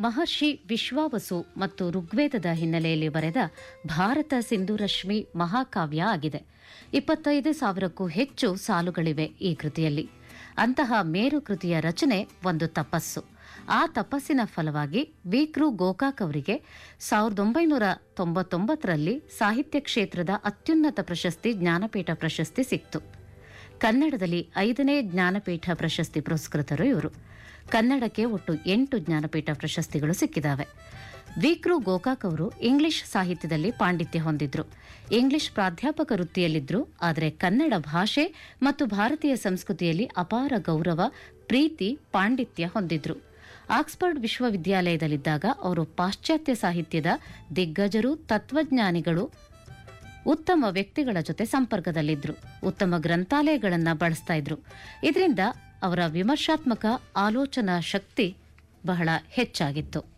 ಮಹರ್ಷಿ ವಿಶ್ವಾವಸು ಮತ್ತು ಋಗ್ವೇದದ ಹಿನ್ನೆಲೆಯಲ್ಲಿ ಬರೆದ ಭಾರತ ಸಿಂಧುರಶ್ಮಿ ಮಹಾಕಾವ್ಯ ಆಗಿದೆ ಇಪ್ಪತ್ತೈದು ಸಾವಿರಕ್ಕೂ ಹೆಚ್ಚು ಸಾಲುಗಳಿವೆ ಈ ಕೃತಿಯಲ್ಲಿ ಅಂತಹ ಮೇರು ಕೃತಿಯ ರಚನೆ ಒಂದು ತಪಸ್ಸು ಆ ತಪಸ್ಸಿನ ಫಲವಾಗಿ ವಿಕ್ರು ಗೋಕಾಕ್ ಅವರಿಗೆ ಸಾವಿರದ ಒಂಬೈನೂರ ತೊಂಬತ್ತೊಂಬತ್ತರಲ್ಲಿ ಸಾಹಿತ್ಯ ಕ್ಷೇತ್ರದ ಅತ್ಯುನ್ನತ ಪ್ರಶಸ್ತಿ ಜ್ಞಾನಪೀಠ ಪ್ರಶಸ್ತಿ ಸಿಕ್ತು ಕನ್ನಡದಲ್ಲಿ ಐದನೇ ಜ್ಞಾನಪೀಠ ಪ್ರಶಸ್ತಿ ಪುರಸ್ಕೃತರು ಇವರು ಕನ್ನಡಕ್ಕೆ ಒಟ್ಟು ಎಂಟು ಜ್ಞಾನಪೀಠ ಪ್ರಶಸ್ತಿಗಳು ಸಿಕ್ಕಿದಾವೆ ವಿಕ್ರು ಗೋಕಾಕ್ ಅವರು ಇಂಗ್ಲಿಷ್ ಸಾಹಿತ್ಯದಲ್ಲಿ ಪಾಂಡಿತ್ಯ ಹೊಂದಿದ್ರು ಇಂಗ್ಲಿಷ್ ಪ್ರಾಧ್ಯಾಪಕ ವೃತ್ತಿಯಲ್ಲಿದ್ರು ಆದರೆ ಕನ್ನಡ ಭಾಷೆ ಮತ್ತು ಭಾರತೀಯ ಸಂಸ್ಕೃತಿಯಲ್ಲಿ ಅಪಾರ ಗೌರವ ಪ್ರೀತಿ ಪಾಂಡಿತ್ಯ ಹೊಂದಿದ್ರು ಆಕ್ಸ್ಫರ್ಡ್ ವಿಶ್ವವಿದ್ಯಾಲಯದಲ್ಲಿದ್ದಾಗ ಅವರು ಪಾಶ್ಚಾತ್ಯ ಸಾಹಿತ್ಯದ ದಿಗ್ಗಜರು ತತ್ವಜ್ಞಾನಿಗಳು ಉತ್ತಮ ವ್ಯಕ್ತಿಗಳ ಜೊತೆ ಸಂಪರ್ಕದಲ್ಲಿದ್ರು ಉತ್ತಮ ಗ್ರಂಥಾಲಯಗಳನ್ನ ಬಳಸ್ತಾ ಇದ್ರು ಇದರಿಂದ ಅವರ ವಿಮರ್ಶಾತ್ಮಕ ಆಲೋಚನಾ ಶಕ್ತಿ ಬಹಳ ಹೆಚ್ಚಾಗಿತ್ತು